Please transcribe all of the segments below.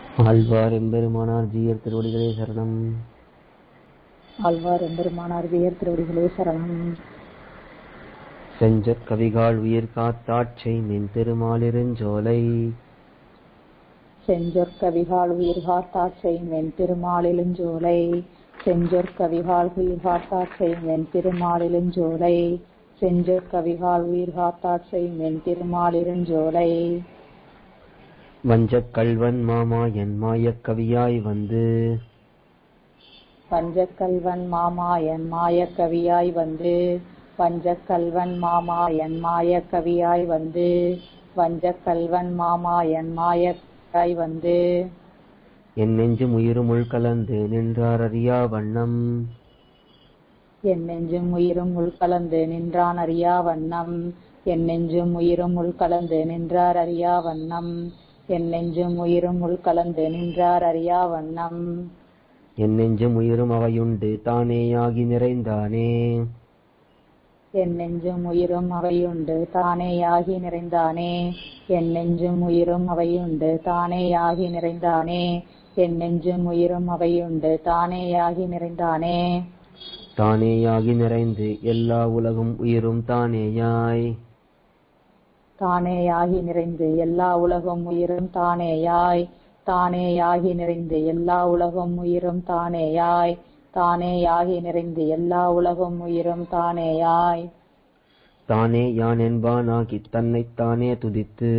ஆழ்வார் எம்பெருமானார் ஜீயர் திருவடிகளே சரணம் ஆழ்வார் எம்பெருமானார் வியர் திருவடிகளே சரணம் செஞ்சற் கவிகால் உயிர் காத்தாட்சை மென் திருமாலிருஞ்சோலை செஞ்சொற் கவிகால் உயிர்காத்தாட்சை வெண் திருமாலிலுஞ்சோலை செஞ்சொற் கவிகால் உயிர்காத்தாட்சை வெண் திருமாலிலுஞ்சோலை செஞ்சொற் கவிகால் உயிர்காத்தாட்சை வெண் திருமாலிருஞ்சோலை வஞ்சக் கள்வன் மாமாயன் மாயக் கவியாய் வந்து பஞ்சக்கல்வன் மாமாயன் மாயக்கவியாய் வந்து பஞ்சக்கல்வன் மாமாயன் மாயக்கவியாய் வந்து வஞ்சக்கல்வன் மாமாயன் மாயக்காய் வந்து என் நெஞ்சும் உயிரும் உள்கலந்து நின்றார் அறியா வண்ணம் என் நெஞ்சும் உயிரும் உள்கலந்து நின்றான் அறியா வண்ணம் என் நெஞ்சும் உயிரும் உள்கலந்து நின்றார் அறியா வண்ணம் என் நெஞ்சும் உயிரும் உள்கலந்து நின்றார் அறியா வண்ணம் என் நெஞ்சும் உயிரும் அவையுண்டு தானேயாகி நிறைந்தானே என் நெஞ்சும் உயிரும் அவையுண்டு தானேயாகி நிறைந்தானே என் நெஞ்சும் உயிரும் அவையுண்டு தானேயாகி நிறைந்தானே என் நெஞ்சும் உயிரும் அவையுண்டு தானேயாகி நிறைந்தானே தானேயாகி நிறைந்து எல்லா உலகும் உயிரும் தானேயாய் தானேயாகி நிறைந்து எல்லா உலகும் உயிரும் தானேயாய் தானேயாகி நிறைந்து எல்லா உலகும் உயிரும் தானேயாய் தானேயாகி நிறைந்து எல்லா உலகும் உயிரும் தானேயாய் தானே யான் என்பானாகி தன்னைத்தானே துதித்து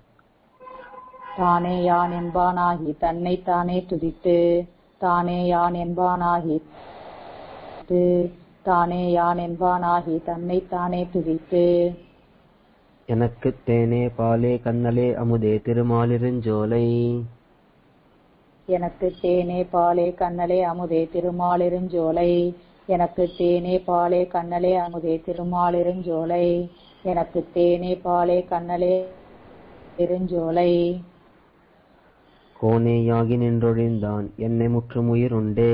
தானே யான் என்பானாகி தன்னைத்தானே துதித்து தானே யான் என்பானாகி துதித்து, தானே யான் என்பானாகி தன்னைத்தானே துதித்து எனக்குத் தேனே பாலே கண்ணலே அமுதே திருமாலிருஞ்சோலை எனக்கு தேனே பாலே கண்ணலே அமுதே திருமாலிருஞ்சோலை எனக்கு தேனே பாலே கண்ணலே அமுதே திருமாலிருஞ்சோலை எனக்கு தேனே பாலே கண்ணலே இருஞ்சோலை கோனேயாகி நின்றொழிந்தான் என்னை முற்றும் உயிருண்டே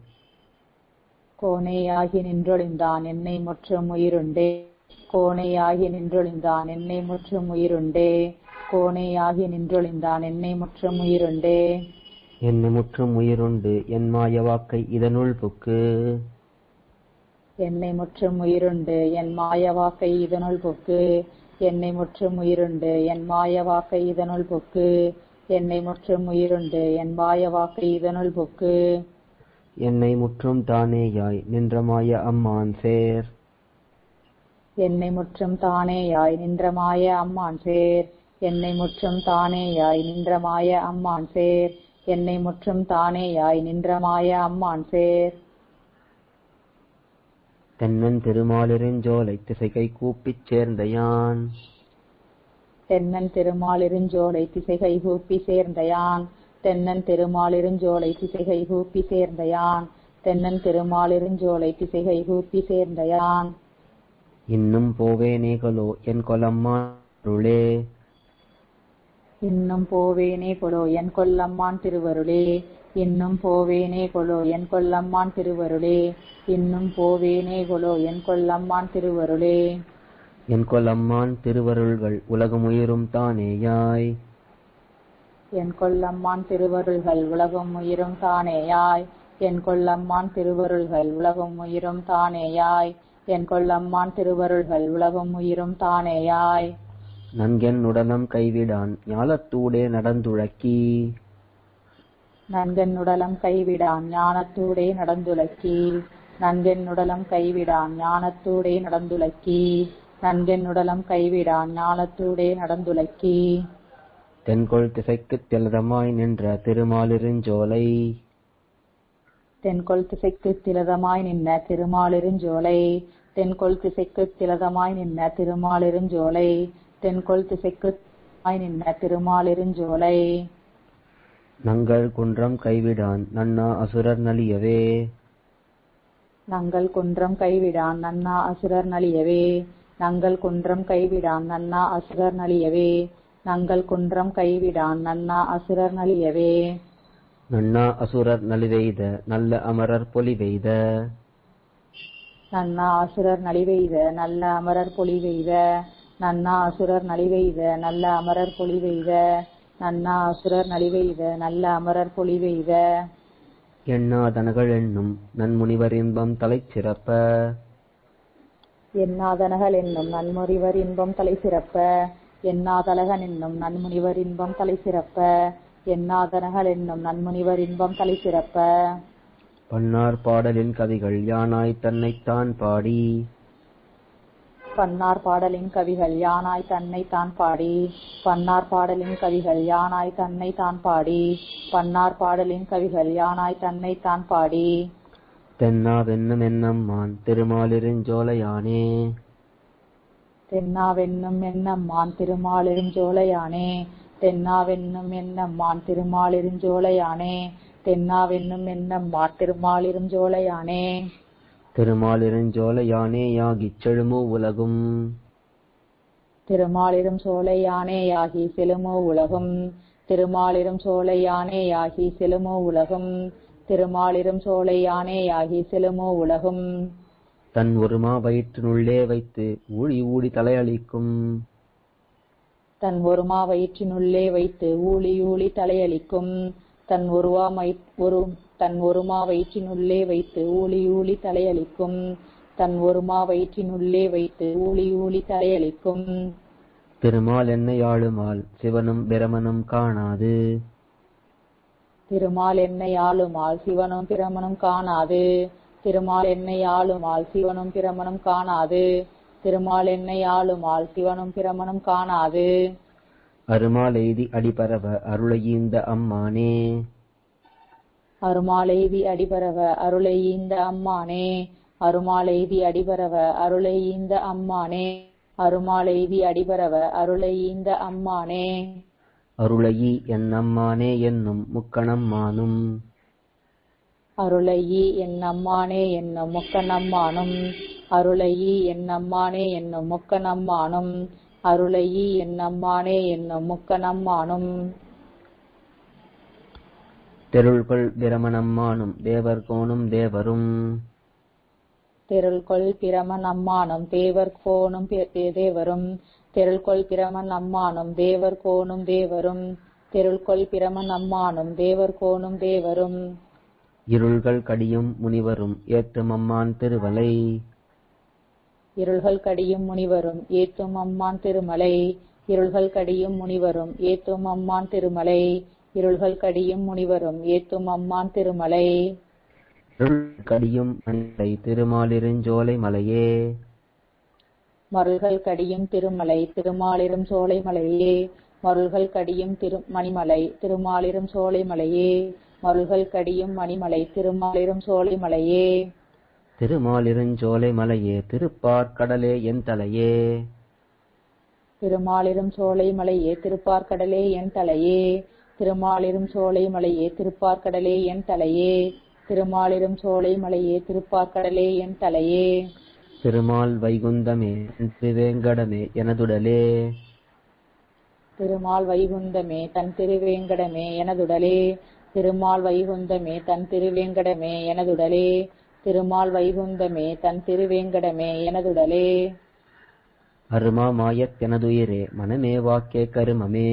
கோணையாகி நின்றொழிந்தான் என்னை முற்றும் உயிருண்டே கோணையாகி நின்றொழிந்தான் என்னை முற்றும் உயிருண்டே கோணையாகி நின்றொழிந்தான் என்னை முற்றும் உயிருண்டே என்னை முற்றும் உயிருண்டு என் மாய வாக்கை இதனுள் புக்கு என்னை முற்றும் உயிருண்டு என் மாய வாக்கை இதனுள் பொக்கு என்னை முற்றும் உயிருண்டு என் மாய வாக்கை இதனுள் பொக்கு என்னை முற்றும் உயிருண்டு என் மாய வாக்கை இதனுள் பொக்கு என்னை முற்றும் தானேயாய் நின்ற மாய அம்மான் சேர் என்னை முற்றும் தானேயாய் நின்ற மாய அம்மான் சேர் என்னை முற்றும் தானேயாய் நின்ற மாய அம்மான் சேர் என்னை முற்றும் தானேயாய் நின்ற மாய அம்மான் சேர் தென்னன் திருமாலிருஞ்சோலை திசைகை கூப்பிச் சேர்ந்த யான் தென்னன் திருமாலிருஞ்சோலை திசைகை கூப்பி சேர்ந்தயான் தென்னன் திருமாலிருஞ்சோலை திசைகை கூப்பி சேர்ந்தயான் தென்னன் திருமாலிருஞ்சோலை திசைகை கூப்பி சேர்ந்தயான் இன்னும் போவேனேகளோ என் கொலம்மா அருளே இன்னும் போவேனே கொலோ என் கொல்லம்மான் திருவருளே இன்னும் போவேனே கொலோ என் கொல்லம்மான் திருவருளே இன்னும் போவேனே கொலோ என் கொல்லம்மான் திருவருளே என் கொலம்மான் திருவருள்கள் உலகமுயிரும் தானேயாய் என் கொல்லம்மான் திருவருள்கள் உலகம் உயிரும் தானேயாய் என் கொல்லம்மான் திருவருள்கள் உலகம் உயிரும் தானேயாய் என் கொல்லம்மான் திருவருள்கள் உலகம் உயிரும் தானேயாய் நன்கென் உடலம் கைவிடான் ஞாலத்தூடே நடந்துழக்கி நன்கன் உடலம் கைவிடான் ஞானத்தூடே நடந்துலக்கி நன்கன் உடலம் கைவிடான் ஞானத்தூடே நடந்துலக்கி நன்கன் உடலம் கைவிடான் ஞானத்தூடே நடந்துலக்கி தென்கொள் திசைக்குத் திலதமாய் நின்ற திருமாலிருஞ்சோலை தென்கொள் திசைக்கு திலதமாய் நின்ன திருமாலிருஞ்சோலை தென்கொள் திசைக்கு திலதமாய் நின்ன திருமாலிருஞ்சோலை தென்கொள் திசைக்கு திலதமாய் நின்ன திருமாலிருஞ்சோலை நங்கள் குன்றம் கைவிடான் நன்னா அசுரர் நலியவே நங்கள் குன்றம் கைவிடான் நன்னா அசுரர் நலியவே நங்கள் குன்றம் கைவிடான் நன்னா அசுரர் நலியவே நங்கள் குன்றம் கைவிடான் நன்னா அசுரர் நலியவே நன்னா அசுரர் நலிவெய்த நல்ல அமரர் பொலிவெய்த நன்னா அசுரர் நலிவெய்த நல்ல அமரர் பொலிவெய்த நன்னா அசுரர் நலிவெய்த நல்ல அமரர் பொலிவெய்த நன்னா அசுரர் நலிவெய்த நல்ல அமரர் பொலிவெய்த எண்ணாதனகள் என்னும் நன்முனிவர் இன்பம் தலைச்சிறப்ப எண்ணாதனகள் என்னும் நன்முறிவர் இன்பம் தலை சிறப்ப எண்ணாதலகன் என்னும் நன்முனிவர் இன்பம் தலை சிறப்ப எண்ணாதனகள் என்னும் நன்முனிவர் இன்பம் தலை சிறப்ப பன்னார் பாடலின் கவிகள் யானாய் தன்னைத்தான் பாடி பன்னார் பாடலின் கவிகள் யானாய் தன்னை தான் பாடி பன்னார் பாடலின் கவிகள் யானாய் தன்னை தான் பாடி பன்னார் பாடலின் கவிகள் யானாய் தன்னை தான் பாடி தென்னாவென்னும் என்னம்மான் திருமாலிருஞ்சோலையானே தென்னாவென்னும் என்னம்மான் திருமாலிருஞ்சோலையானே தென்னாவென்னும் என்னம்மான் திருமாலிருஞ்சோலையானே தென்னாவென்னும் என்னம்மான் திருமாலிருஞ்சோலையானே திருமாலிருஞ்சோலையானே யாகிச் செழுமு உலகும் திருமாலிரும் சோலையானே யாகி செலுமோ உலகும் திருமாலிரும் சோலையானே யாகி செலுமோ உலகும் திருமாலிரும் சோலையானே யாகி செலுமோ உலகும் தன் ஒருமா வயிற்றினுள்ளே வைத்து ஊழி ஊடி தலையளிக்கும் தன் ஒருமா வயிற்றினுள்ளே வைத்து ஊழி ஊழி தலையளிக்கும் தன் ஒருவா மை ஒரு தன் ஒருமா வயிற்றினுள்ளே வைத்து ஊழி ஊழி தலையளிக்கும் தன் ஒருமா வயிற்றினுள்ளே வைத்து ஊழி ஊழி தலையளிக்கும் திருமால் என்னை ஆளுமால் சிவனும் பிரமனும் காணாது திருமால் என்னை ஆளுமால் சிவனும் பிரமனும் காணாது திருமால் என்னை ஆளுமால் சிவனும் பிரமனும் காணாது திருமால் என்னை ஆளுமால் சிவனும் பிரமனும் காணாது அருமால் எய்தி அடிபரவ அருளையீந்த அம்மானே அருமாலெய்தி அடிபரவ அருளை ஈந்த அம்மானே அருமாலெய்தி அடிபரவ அருளை ஈந்த அம்மானே அருமாலெய்தி அடிபரவ அருளை ஈந்த அம்மானே அருளையி என் அம்மானே என்னும் முக்கணம்மானும் அருளையி என் அம்மானே என்னும் முக்கனம்மானும் அருளையி என் அம்மானே என்னும் முக்கனம்மானும் அருளையி என் அம்மானே என்னும் முக்கனம்மானும் தெருள்கொள் பிரமணம்மானும் தேவர் கோணும் தேவரும் தெருள்கொள் பிரமன் அம்மானும் தேவர் கோணும் பே- தேவரும் தெருள்கொள் பிரமன் அம்மானும் தேவர் கோணும் தேவரும் தெருள்கொள் பிரமன் அம்மானும் தேவர் கோணும் தேவரும் இருள்கள் கடியும் முனிவரும் ஏற்றும் அம்மான் திருவலை இருள்கள் கடியும் முனிவரும் ஏத்தும் அம்மான் திருமலை இருள்கள் கடியும் முனிவரும் ஏத்தும் அம்மான் திருமலை இருள்கள் கடியும் முனிவரும் ஏத்தும் அம்மான் திருமலை இருள் கடியும் மணிலை திருமாலிருஞ்சோலை மலையே மருள்கள் கடியும் திருமலை திருமாலிரும் சோலை மலையே மருள்கள் கடியும் திரு மணிமலை திருமாலிரும் சோலை மலையே மருள்கள் கடியும் மணிமலை திருமாலிரும் சோலை மலையே திருமாலிருஞ்சோலை மலையே திருப்பார்கடலே என் தலையே திருமாலிரும் சோலை மலையே திருப்பார்கடலே என் தலையே திருமாலிரும் சோலை மலையே திருப்பார்கடலே என் தலையே திருமாலிரும் சோலை மலையே திருப்பார்கடலே என் தலையே திருமால் வைகுந்தமே திருவேங்கடமே எனதுடலே திருமால் வைகுந்தமே தன் திருவேங்கடமே எனதுடலே திருமால் வைகுந்தமே தன் திருவேங்கடமே எனதுடலே திருமால் வைகுந்தமே தன் திருவேங்கடமே எனதுடலே அருமா மாயத் எனதுயிரே மனமே வாக்கே கருமமே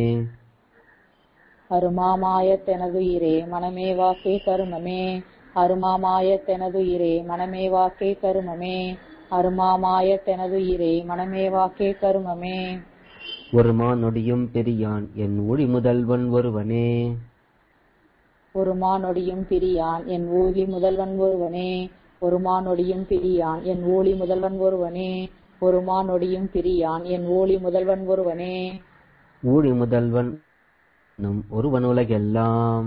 அருமாமாயத்தெனதுயிரே மனமே வாக்கே கருமமே அருமாமாயத்தெனதுயிரே மனமே வாக்கே கருமமே அருமாமாயத்தெனதுயிரே மனமே வாக்கே கருமமே ஒருமா நொடியும் பெரியான் என் ஒளி முதல்வன் ஒருவனே ஒரு மானொடியும் பிரியான் என் ஊழி முதல்வன் ஒருவனே ஒரு மானொடியும் பிரியான் என் ஊழி முதல்வன் ஒருவனே ஒரு மானொடியும் பிரியான் என் ஊழி முதல்வன் ஒருவனே ஊழி முதல்வன் என்னும் ஒருவன் உலகெல்லாம்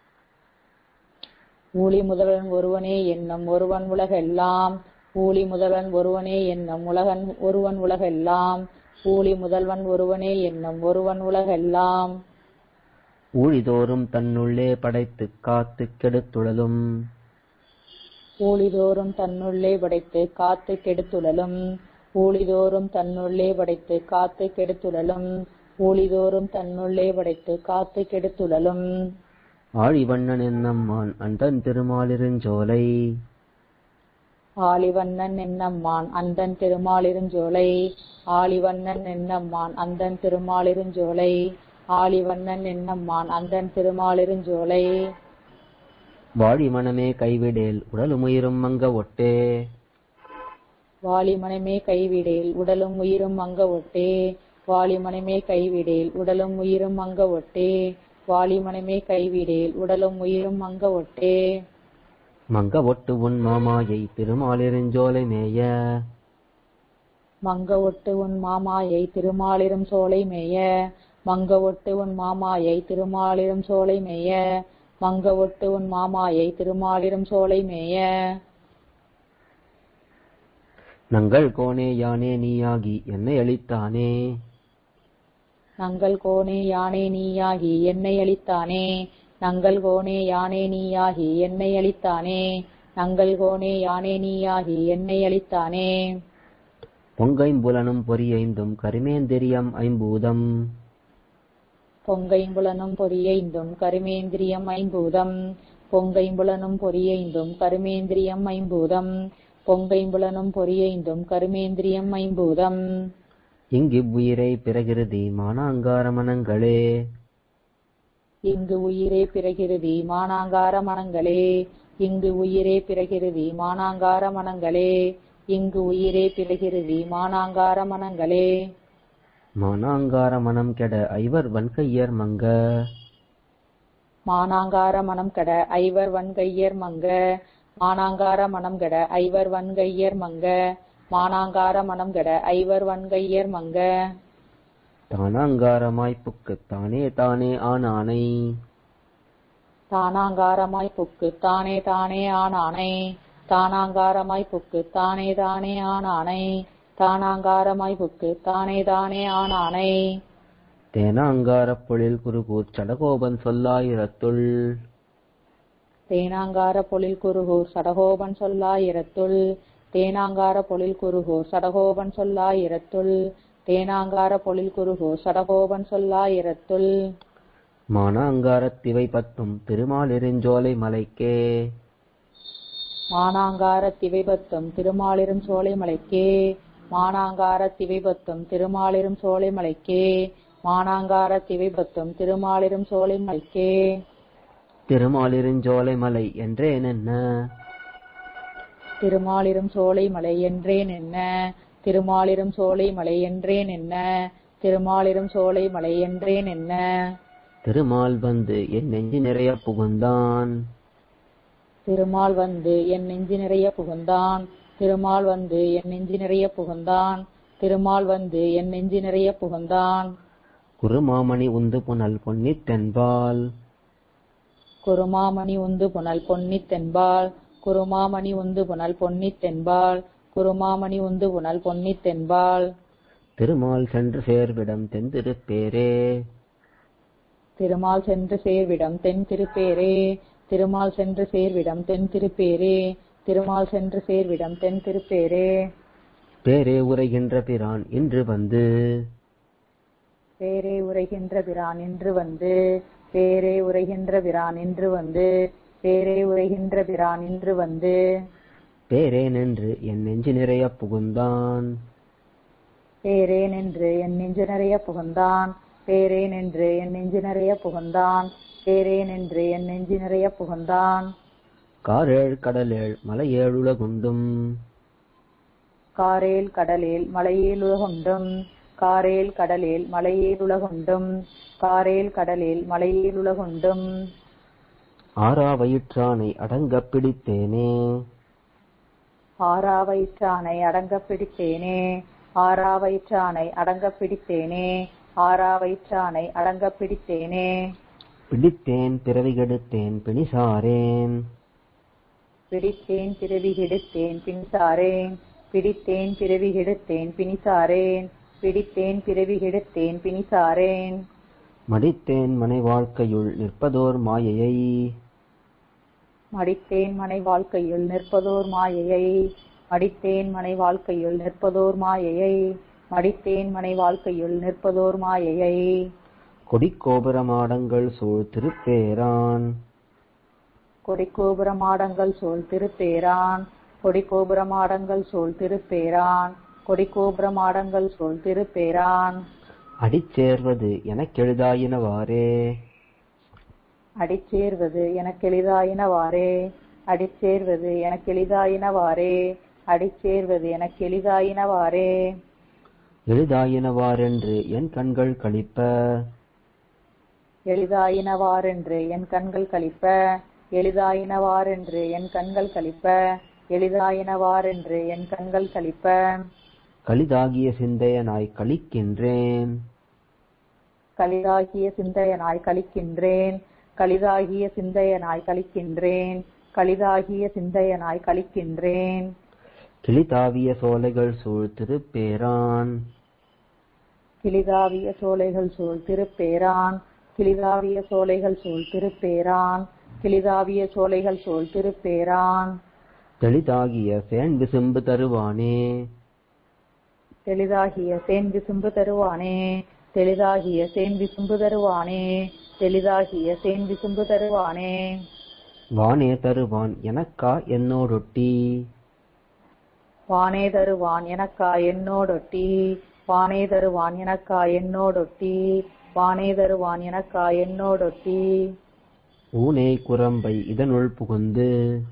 ஊழி முதல்வன் ஒருவனே என்னும் ஒருவன் உலகெல்லாம் ஊழி முதல்வன் ஒருவனே என்னும் உலகன் ஒருவன் உலகெல்லாம் ஊழி முதல்வன் ஒருவனே என்னும் ஒருவன் உலகெல்லாம் ஊழிதோறும் தன்னுள்ளே படைத்துக் காத்துக் கெடுத்துழலும் ஊழிதோறும் தன்னுள்ளே படைத்து காத்து கெடுத்துழலும் ஊழிதோறும் தன்னுள்ளே படைத்து காத்து கெடுத்துழலும் ஊழிதோறும் தன்னுள்ளே படைத்து காத்து கெடுத்துழலும் ஆழிவண்ணன் என்னம்மான் அந்தன் திருமாலிருஞ்சோலை ஆலிவண்ணன் என்னம்மான் அந்தன் திருமாலிருஞ்சோலை ஆலிவண்ணன் என்னம்மான் அந்தன் திருமாலிருஞ்சோலை ஆலிவண்ணன் என்னம்மான் அந்தன் திருமாலிருஞ்சோலை வாழி மனமே கைவிடேல் உடலுமுயிரும் மங்க ஒட்டே வாலிமனமே கைவிடேல் உடலும் உயிரும் அங்க ஒட்டே வாலிமனமே கைவிடேல் உடலும் உயிரும் அங்க ஒட்டே வாலிமனமே கைவிடேல் உடலும் உயிரும் அங்க ஒட்டே மங்க ஒட்டு உன் மாமாயை திருமாலிருஞ்சோலை மேய மங்க ஒட்டு உன் மாமாயை திருமாலிரும் சோலை மேய மங்க ஒட்டு உன் மாமாயை திருமாலிரும் சோலை மேய மங்க ஒட்டு உன் மாமாயை திருமாலிரும் சோலை மேய நங்கள் கோனே யானே நீயாகி என்னை அளித்தானே நங்கள் கோனே யானே நீயாகி என்னை அளித்தானே நங்கள் கோனே யானே நீயாகி என்னை அளித்தானே நங்கள் கோனே யானே நீயாகி என்னை அளித்தானே பொங்கைம்புலனும் பொறியைந்தும் கருமேந்திரியம் ஐம்பூதம் பொங்கைம்புலனும் பொறியைந்தும் கருமேந்திரியம் ஐம்பூதம் பொங்கைம்புலனும் பொறியைந்தும் கருமேந்திரியம் ஐம்பூதம் பொங்கைம்புலனும் பொறியைந்தும் கருமேந்திரியம் ஐம்பூதம் இங்கிவ்வுயிரை பிறகிருதி மானாங்கார மனங்களே இங்கு உயிரே பிறகிருதி மானாங்கார மனங்களே இங்கு உயிரே பிறகிருதி மானாங்கார மனங்களே இங்கு உயிரே பிறகிருதி மானாங்கார மனங்களே மானாங்கார மனம் கெட ஐவர் வன்கையர் மங்க மானாங்கார மனம் கெட ஐவர் வன்கையர் மங்க மானாங்கார மனம் கெட ஐவர் வன்கையர் மங்க மானாங்கார மனம் கெட ஐவர் வன்கையர் மங்க தானாங்காரமாய் புக்கு தானே தானே ஆனானை தானாங்காரமாய் புக்கு தானே தானே ஆனானை தானாங்காரமாய் புக்கு தானே தானே ஆனானை தானாங்காரமாய் புக்கு தானே தானே ஆனானை தேனாங்காரப் பொழில் குருகூர் சடகோபன் சொல்லாயிரத்துள் தேனாங்கார பொழில் குருகூர் சடகோபன் சொல்லாயிரத்துள் தேனாங்கார பொழில் குருகூர் சடகோபன் சொல்லாயிரத்துள் தேனாங்கார பொழில் குருகூர் சடகோபன் சொல்லாயிரத்துள் மானாங்காரத் திவை பத்தும் திருமாலிருஞ்சோலை மலைக்கே மானாங்கார திவைபத்தும் திருமாலிரும் சோலைமலைக்கே மானாங்கார திவைபத்தும் திருமாலிரும் சோலைமலைக்கே மானாங்கார திவைபத்தும் திருமாலிரும் சோலைமலைக்கே திருமாலிருஞ்சோலை மலை என்றேன் என்ன திருமாலிரும் சோலைமலை என்றேன் என்ன திருமாலிரும் சோலைமலை என்றேன் என்ன திருமாலிரும் சோலைமலை என்றேன் என்ன திருமால் வந்து என் நெஞ்சு நிறைய புகுந்தான் திருமால் வந்து என் நெஞ்சு நிறைய புகுந்தான் திருமால் வந்து என் நெஞ்சு நிறைய புகுந்தான் திருமால் வந்து என் நெஞ்சு நிறைய புகுந்தான் குருமாமணி உந்து புனல் பொன்னித் தென்பால் குருமாமணி உந்து புனல் பொன்னித் தென்பால் குருமாமணி உந்து புனல் பொன்னித் தென்பால் குருமாமணி உந்து புனல் பொன்னித் தென்பால் திருமால் சென்று சேர்விடம் தென்திருப்பேரே திருமால் சென்று சேர்விடம் தென் திருப்பேரே திருமால் சென்று சேர்விடம் தென் திருப்பேரே திருமால் சென்று சேர்விடம் தென் திருப்பேரே பேரே உரைகின்ற பிரான் இன்று வந்து பேரே உரைகின்ற பிரான் என்று வந்து பேரே உரைகின்ற பிரான் என்று வந்து பேரே உரைகின்ற பிரான் என்று வந்து பேரே நின்று என் நெஞ்சு நிறைய புகுந்தான் பேரேன் என்று என் நெஞ்சு நிறைய புகுந்தான் பேரேன் என்று என் நெஞ்சு நிறைய புகுந்தான் பேரேன் என்று என் நெஞ்சு நிறைய புகுந்தான் காரேழ் கடலேழ் மலையேழுலகுண்டும் காரேல் கடலேல் மலையில் உலகுண்டும் காரேல் கடலேல் மலையில் உலகுண்டும் காரேல் கடலேல் மலையில் உலகுண்டும் ஆறா வயிற்றானை அடங்கப் பிடித்தேனே ஆறாவயிற்றானை அடங்க பிடித்தேனே ஆறாவயிற்றானை அடங்க பிடித்தேனே ஆறாவயிற்றானை அடங்க பிடித்தேனே பிடித்தேன் பிறவி கெடுத்தேன் பிணிசாரேன் பிடித்தேன் பிறவி கெடுத்தேன் பிணிசாரேன் பிடித்தேன் பிறவி கெடுத்தேன் பிணிசாரேன் பிடித்தேன் பிறவி கெடுத்தேன் பிணிசாரேன் மடித்தேன் மனை வாழ்க்கையுள் நிற்பதோர் மாயையை மடித்தேன் மனை வாழ்க்கையுள் நிற்பதோர் மாயையை மடித்தேன் மனை வாழ்க்கையுள் நிற்பதோர் மாயையை மடித்தேன் மனை வாழ்க்கையுள் நிற்பதோர் மாயையை கொடிக்கோபுர மாடங்கள் சூழ் திருப்பேரான் கொடிக்கோபுர மாடங்கள் சோல் திருப்பேரான் கொடிக்கோபுர மாடங்கள் சோல் திருப்பேரான் கொடிக்கோபுர மாடங்கள் சோல் திருப்பேரான் அடிச்சேர்வது எனக்கெளிதாயினவாறே அடிச்சேர்வது எனக்கெளிதாயினவாறே அடிச்சேர்வது எனக்கெளிதாயினவாறே அடிச்சேர்வது எனக்கெளிதாயினவாறே எளிதாயினவாறென்று என் கண்கள் களிப்ப எளிதாயினவாறென்று என் கண்கள் களிப்ப எளிதாயினவாறென்று என் கண்கள் களிப்ப எளிதாயினவாறென்று என் கண்கள் களிப்ப களிதாகிய சிந்தையனாய் களிக்கின்றேன் களிதாகிய சிந்தையனாய் கழிக்கின்றேன் களிதாகிய சிந்தையனாய் கழிக்கின்றேன் களிதாகிய சிந்தையனாய் கழிக்கின்றேன் கிளிதாவிய சோலைகள் சூழ் திருப்பேரான் கிளிதாவிய சோலைகள் சூழ் திருப்பேரான் கிளிதாவிய சோலைகள் சூழ் திருப்பேரான் கிளிதாவிய சோலைகள் சூழ் திருப்பேரான் தெளிதாகிய சேன் விசும்பு தருவானே தெளிதாகிய தேன் விசும்பு தருவானே தெளிதாகிய தேன் விசும்பு தருவானே தெளிதாகிய தேன் விசும்பு தருவானே வானே தருவான் எனக்கா என்னோடொட்டி வானே தருவான் எனக்கா என்னோடொட்டி வானே தருவான் எனக்கா என்னோடொட்டி வானே தருவான் எனக்கா என்னோடொட்டி ஊனே குரம்பை இதனுள் புகுந்து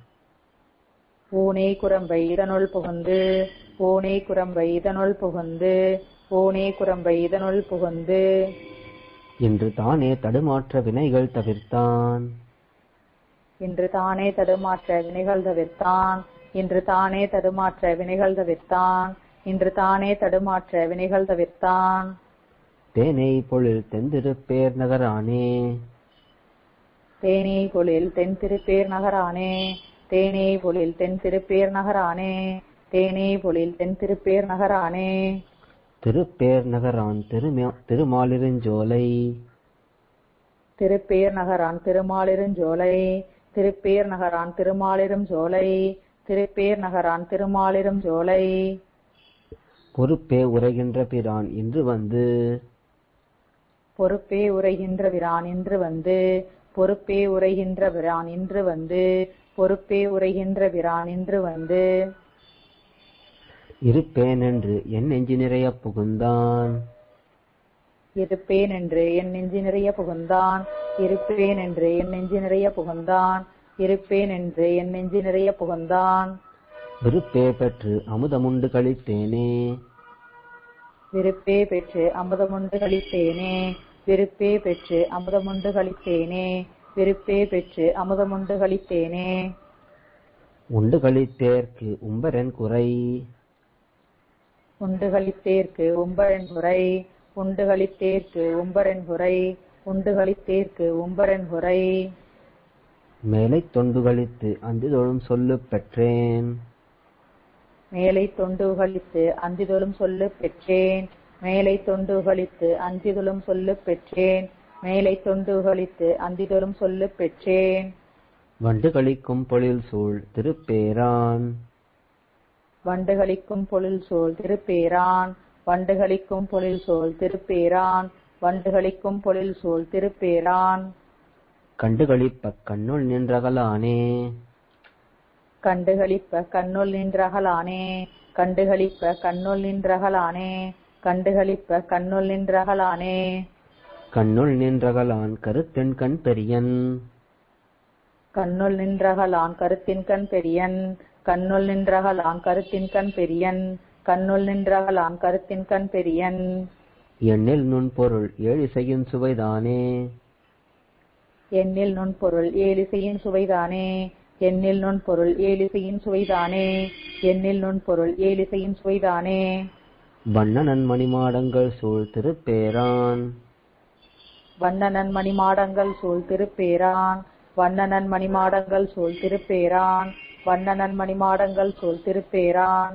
ஊனே குரம்பை இதனுள் புகுந்து ஊனே குரம்பை இதனுள் புகுந்து ஊனே குரம்பை இதனுள் புகுந்து என்று தானே தடுமாற்ற வினைகள் தவிர்த்தான் இன்று தானே தடுமாற்ற வினைகள் தவிர்த்தான் இன்று தானே தடுமாற்ற வினைகள் தவிர்த்தான் இன்று தானே தடுமாற்ற வினைகள் தவிர்த்தான் தேனை பொழில் தெந்திருப்பேர் நகரானே தேனே பொழில் தென் திருப்பேர் நகரானே தேனே பொழில் தென் திருப்பேர் நகரானே தேனே பொழில் தென் திருப்பேர் நகரானே திருப்பேர் நகரான் திருமா திருமாலிருஞ்சோலை திருப்பேர் நகரான் திருமாலிருஞ்சோலை திருப்பேர் நகரான் திருமாலிரும் ஜோலை திருப்பேர் நகரான் திருமாலிரும் ஜோலை பொறுப்பே உரைகின்ற பிரான் இன்று வந்து பொறுப்பே உரைகின்ற பிரான் இன்று வந்து பொறுப்பே உரைகின்ற பிரான் இன்று வந்து பொறுப்பே உரைகின்ற பிரான் இன்று வந்து இருப்பேன் என்று என் நெஞ்சு நிறைய புகுந்தான் இருப்பேன் என்று என் நெஞ்சு நிறைய புகுந்தான் இருப்பேன் என்று என் நெஞ்சு நிறைய புகுந்தான் இருப்பேன் என்று என் நெஞ்சு நிறைய புகுந்தான் விருப்பே பெற்று அமுதமுண்டு கழித்தேனே விருப்பே பெற்று அமுதமுண்டு கழித்தேனே விருப்பே பெற்று அமுதமுண்டு கழித்தேனே விருப்பே பெற்று அமுதமுண்டு கழித்தேனே உண்டு கழித்தேற்கு உம்பரென் குறை உண்டு கழித்தேற்கு உம்பரன் குறை உண்டு கழித்தேற்கு உம்பரன் குறை உண்டு கழித்தேற்கு உம்பரன் குறை மேலை தொண்டு கழித்து அந்திதொழும் சொல்லு பெற்றேன் மேலை தொண்டு கழித்து அந்திதொழும் சொல்லு பெற்றேன் மேலை தொண்டு கழித்து அந்திதொழும் சொல்லு பெற்றேன் மேலை தொண்டு கழித்து அந்திதொழும் சொல்லு பெற்றேன் வண்டு கழிக்கும் பொழில் சூழ் திருப்பேரான் வண்டுகளிக்கும் பொழில் சோல் திருப்பேரான் வண்டுகளிக்கும் பொழில் சோல் திருப்பேரான் வண்டுகளிக்கும் பொழில் சோல் திருப்பேரான் கண்டு கழிப்ப கண்ணுள் நின்றகலானே கண்டுகளிப்ப கண்ணுள் நின்றகலானே கண்டுகளிப்ப கண்ணுள் நின்றகலானே கண்டுகளிப்ப கண்ணுள் நின்றகலானே கண்ணுள் நின்றகலான் கருத்தென் கண் பெரியன் கண்ணுள் நின்றகலான் கருத்தின் கண் பெரியன் கண்ணுள் நின்றகலான் கருத்தின் கண் பெரியன் கண்ணுள் நின்றகலான் கருத்தின் கண் பெரியன் எண்ணில் நுண்பொருள் ஏழிசையின் சுவைதானே எண்ணில் நுண்பொருள் ஏலிசையின் சுவைதானே எண்ணில் நுண்பொருள் ஏலிசையின் சுவைதானே எண்ணில் நுண்பொருள் ஏலிசையின் சுவைதானே வண்ணனன் மணிமாடங்கள் சூழ் திருப்பேரான் வண்ணனன் மணிமாடங்கள் சூழ் திருப்பேரான் வண்ணனன் மணிமாடங்கள் சூழ் திருப்பேரான் வண்ணனன் மணிமாடங்கள் சூழ் திருப்பேரான்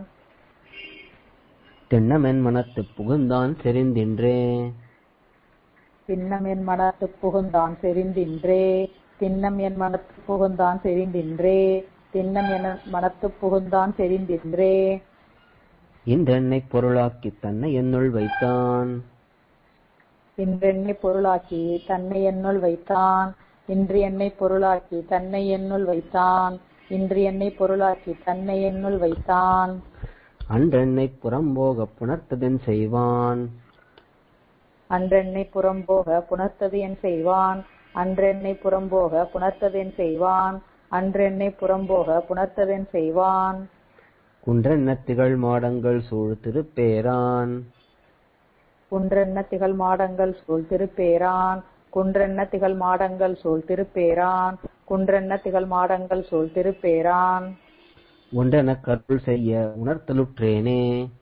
தென்னமென் மனத்து புகுந்தான் செறிந்தின்றே திண்ணம் என் மனத்து புகுந்தான் செறிந்தின்றே திண்ணம் என் மனத்து புகுந்தான் செறிந்தின்றே திண்ணம் என் மனத்து புகுந்தான் செறிந்தின்றே இன்றென்னை பொருளாக்கி தன்னை என்னுள் வைத்தான் இன்றென்னை பொருளாக்கி தன்னை என்னுள் வைத்தான் இன்று என்னை பொருளாக்கி தன்னை என்னுள் வைத்தான் இன்று என்னை பொருளாக்கி தன்னை என்னுள் வைத்தான் அன்றென்னை புறம்போக புணர்த்ததென் செய்வான் அன்றென்னை புறம்போக புணர்த்தது என் செய்வான் அன்றென்னை புறம்போக புணர்த்தது என் செய்வான் அன்றென்னை புறம்போக புணர்த்தது என் செய்வான் குன்றென்ன திகழ் மாடங்கள் சூழ் திருப்பேரான் குன்றென்ன திகழ் மாடங்கள் சூழ் திருப்பேரான் குன்றென்ன திகழ் மாடங்கள் சூழ் திருப்பேரான் குன்றென்ன திகழ் மாடங்கள் சூழ் திருப்பேரான் ஒன்றெனக் கருள் செய்ய உணர்த்தலுற்றேனே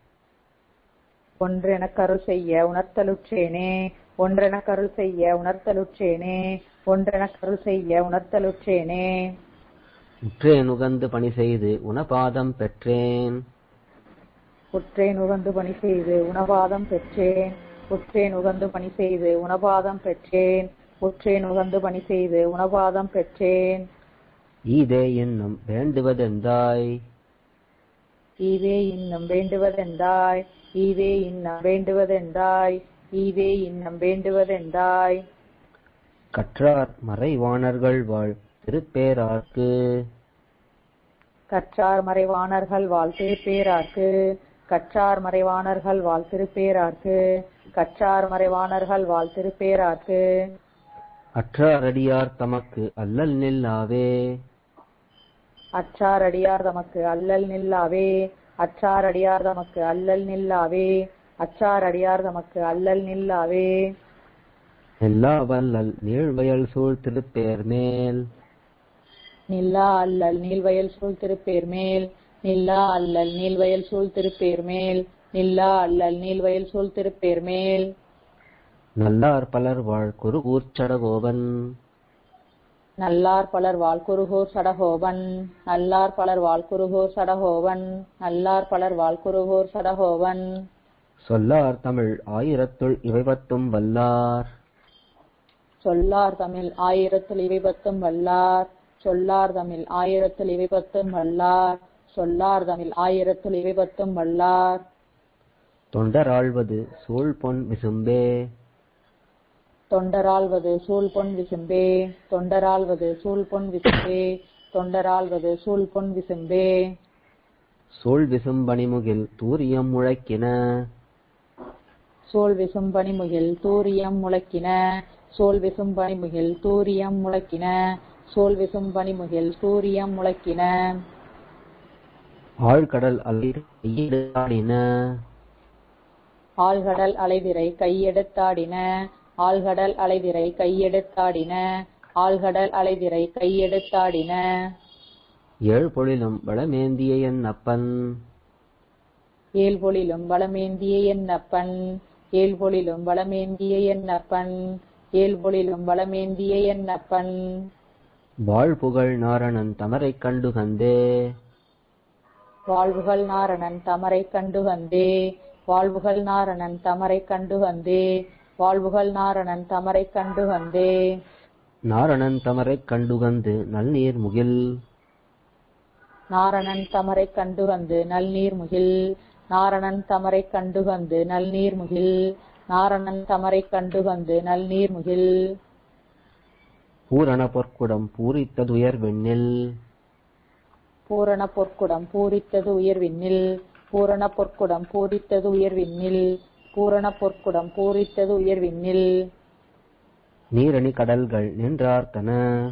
ஒன்றெனக் அருள் செய்ய உணர்த்தலுற்றேனே ஒன்றெனக் அருள் செய்ய உணர்த்தலுற்றேனே ஒன்றெனக் அருள் செய்ய உணர்த்தலுற்றேனே உற்றேன் உகந்து பணி செய்து உனபாதம் பெற்றேன் உற்றேன் உகந்து பணி செய்து உணவாதம் பெற்றேன் உற்றேன் உகந்து பணி செய்து உணவாதம் பெற்றேன் உற்றேன் உகந்து பணி செய்து உணவாதம் பெற்றேன் ஈதே என்னும் வேண்டுவதெந்தாய் ஈவே இன்னும் வேண்டுவதெந்தாய் ஈவே இன்னம் வேண்டுவதெந்தாய் ஈவே இன்னம் வேண்டுவதெந்தாய் கற்றார் மறைவாணர்கள் வாழ் திருப்பேரார்க்கு கற்றார் மறைவாணர்கள் வாழ் திருப்பேரார்க்கு கற்றார் மறைவாணர்கள் வாழ் திருப்பேரார்க்கு கற்றார் மறைவாணர்கள் வாழ் திருப்பேரார்க்கு அற்றாரடியார் தமக்கு அல்லல் நில்லாவே அற்றார் அடியார் தமக்கு அல்லல் நில்லாவே அற்றார் அடியார் தமக்கு அல்லல் நில்லாவே அற்றார் அடியார் தமக்கு அல்லல் நில்லாவே எல்லா வல்லல் நீழ்வயல் சூழ் திருப்பேர் மேல் நில்லா அல்லல் நீள்வயல் சூழ் திருப்பேர் மேல் நில்லா அல்லல் நீள்வயல் சூழ் திருப்பேர் மேல் நில்லா அல்லல் நீள்வயல் சூழ் திருப்பேர் மேல் நல்லார் பலர் வாழ் குருகூர்ச்சடகோபன் நல்லார் பலர் வாழ்குருகோர் சடகோபன் நல்லார் பலர் வாழ்குருகோர் சடகோபன் நல்லார் பலர் வாழ்குருகோர் சடகோபன் சொல்லார் தமிழ் ஆயிரத்துள் இவை பத்தும் வல்லார் சொல்லார் தமிழ் ஆயிரத்தில் இவை பத்தும் வல்லார் சொல்லார் தமிழ் ஆயிரத்தில் இவை பத்தும் வல்லார் சொல்லார் தமிழ் ஆயிரத்தில் இவை பத்தும் வல்லார் தொண்டராழ்வது சூழ் பொன் விசும்பே தொண்டராள்வது சூழ் பொன் விசும்பே தொண்டராள்வது சூழ் பொன் விசும்பே தொண்டராள்வது சூழ் பொன் விசும்பே சூழ் விசும்பணிமுகில் தூரியம் முழக்கின சோல் விசும்பனி முகில் தூரியம் முழக்கின சோல் விசும்பனி முகில் தூரியம் முழக்கின சோல் விசும்பனி முகில் தூரியம் முழக்கின ஆழ்கடல் அலையிடாடின ஆழ்கடல் அலைதிரை கையெடுத்தாடின ஆழ்கடல் அலைதிரை கையெடுத்தாடின ஆழ்கடல் அலைதிரை கையெடுத்தாடின ஏழ் பொழிலும் வளமேந்திய என் அப்பன் ஏழ்பொழிலும் வளமேந்திய என் அப்பன் ஏழ்பொழிலும் வளமேந்திய என் அப்பன் ஏழ்பொழிலும் வளமேந்திய என் அப்பன் வாழ்புகழ் நாரணன் தமரைக் கண்டு கந்தே வாழ்வுகள் நாரணன் தமரை கண்டு வந்தே வாழ்வுகள் நாரணன் தமரை கண்டு வந்தே வாழ்வுகள் நாரணன் தமரை கண்டு வந்தே நாரணன் தமரைக் கண்டுகந்து நல்நீர் முகில் நாரணன் தமரை கண்டு வந்து நல்நீர் முகில் நாரணன் தமரை கண்டு வந்து நல்நீர் முகில் நாரணன் தமரை கண்டு வந்து நல்நீர் முகில் பூரண பொற்குடம் பூரித்ததுயர் வெண்ணில் பூரண பொற்குடம் பூரித்தது உயர்விண்ணில் பூரண பொற்குடம் பூரித்தது உயர்விண்ணில் பூரண பொற்குடம் பூரித்தது உயர்விண்ணில் நீரணி கடல்கள் நின்றார்த்தன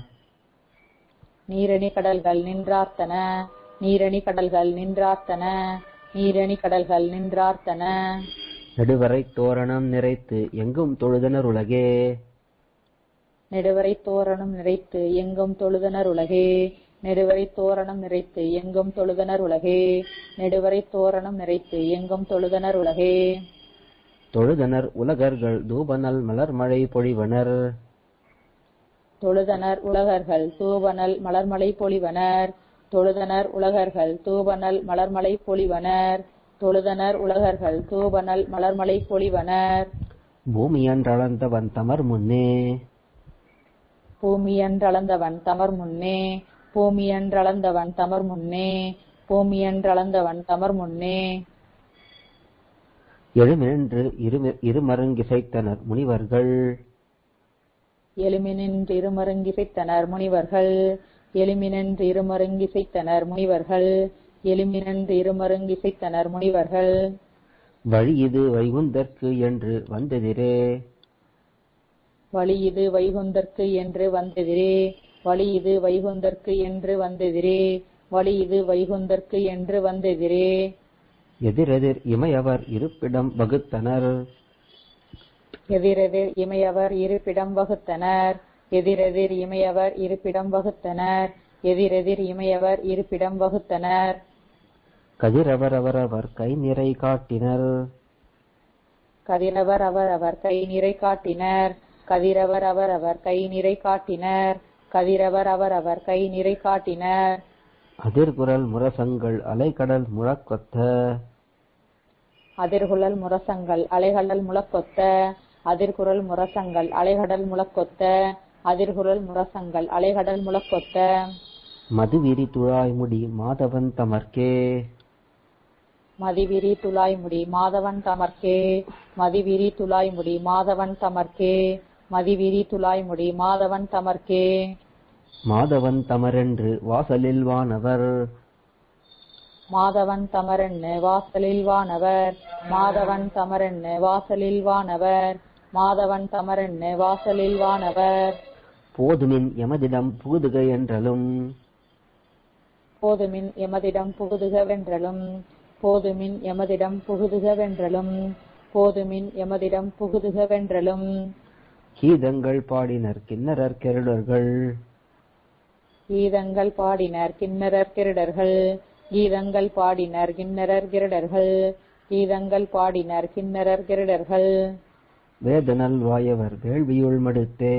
நீரணி கடல்கள் நின்றார்த்தன நீரணி கடல்கள் நின்றார்த்தன நீரணி கடல்கள் நின்றார்த்தன நெடுவரைத் தோரணம் நிறைத்து எங்கும் தொழுதனர் உலகே நெடுவரை தோரணம் நிறைத்து எங்கும் தொழுதனர் உலகே நெடுவரை தோரணம் நிறைத்து எங்கும் தொழுதனர் உலகே நெடுவரை தோரணம் நிறைத்து எங்கும் தொழுதனர் உலகே தொழுதனர் உலகர்கள் தூபனல் மலர்மழை பொழிவனர் தொழுதனர் உலகர்கள் தூவனல் மலர்மலை பொழிவனர் தொழுதனர் உலகர்கள் தூவனல் மலர்மலை பொழிவனர் தொழுதனர் உலகர்கள் தூவனல் மலர்மலை பொழிவனர் பூமியன்றளந்தவன் தமர் முன்னே பூமியன்றளந்தவன் தமர் முன்னே பூமியன்றளந்தவன் தமர் முன்னே பூமியன்றளந்தவன் தமர் முன்னே எழுமென்று இரும- இருமருங்கிசைத்தனர் முனிவர்கள் எலுமினின்று இருமருங்கிசைத்தனர் முனிவர்கள் எலுமினின்று இருமருங்கிசைத்தனர் முனிவர்கள் எலுமினின்று இருமருங்கிசைத்தனர் முனிவர்கள் வழி இது வைகுந்தற்கு என்று வந்தெதிரே வழி இது வைகுந்தற்கு என்று வந்தெதிரே வழி இது வைகுந்தற்கு என்று வந்தெதிரே வழி இது வைகுந்தற்கு என்று வந்தெதிரே எதிரெதிர் இமையவர் இருப்பிடம் வகுத்தனர் எதிரெதிர் இமையவர் இருப்பிடம் வகுத்தனர் எதிரெதிர் இமையவர் இருப்பிடம் வகுத்தனர் எதிரெதிர் இமையவர் இருப்பிடம் வகுத்தனர் கதிரவர் அவரவர் கை நிறை காட்டினர் கதிரவர் அவரவர் கை நிறை காட்டினர் கதிரவர் அவரவர் கை நிறை காட்டினர் கதிரவர் அவரவர் கை நிறை காட்டினர் அதிர்குரல் முரசங்கள் அலைக்கடல் முழக்கொத்த அதிர்குழல் முரசங்கள் அலைகடல் முழக்கொத்த அதிர்குரல் முரசங்கள் அலைகடல் முழக்கொத்த அதிர்குரல் முரசங்கள் அலைகடல் முழக்கொத்த மதுவிரி துழாய்முடி மாதவன் தமர்க்கே மதிவிரி துளாய்முடி மாதவன் தமர்க்கே மதிவிரி துளாய்முடி மாதவன் தமர்க்கே மதிவிரி துளாய்முடி மாதவன் தமர்க்கே மாதவன் தமரென்று வாசலில் வானவர் மாதவன் தமரன்னு வாசலில் வானவர் மாதவன் தமரன்னு வாசலில் வானவர் மாதவன் தமரன்னு வாசலில் வானவர் போதுமின் எமதிடம் புகுதுக என்றலும் போதுமின் எமதிடம் புகுதுகவென்றலும் போதுமின் எமதிடம் புகுதுகவென்றலும் போதுமின் எமதிடம் புகுதுகவென்றலும் கீதங்கள் பாடினர் கிண்ணறர் கெருடர்கள் கீதங்கள் பாடினர் கிண்ணறர் கிருடர்கள் கீதங்கள் பாடினர் கிண்ணறர் கிருடர்கள் கீதங்கள் பாடினர் கிண்ணறர் கிருடர்கள் வேதனல் வாயவர் வேள்வியுள் மடுத்தே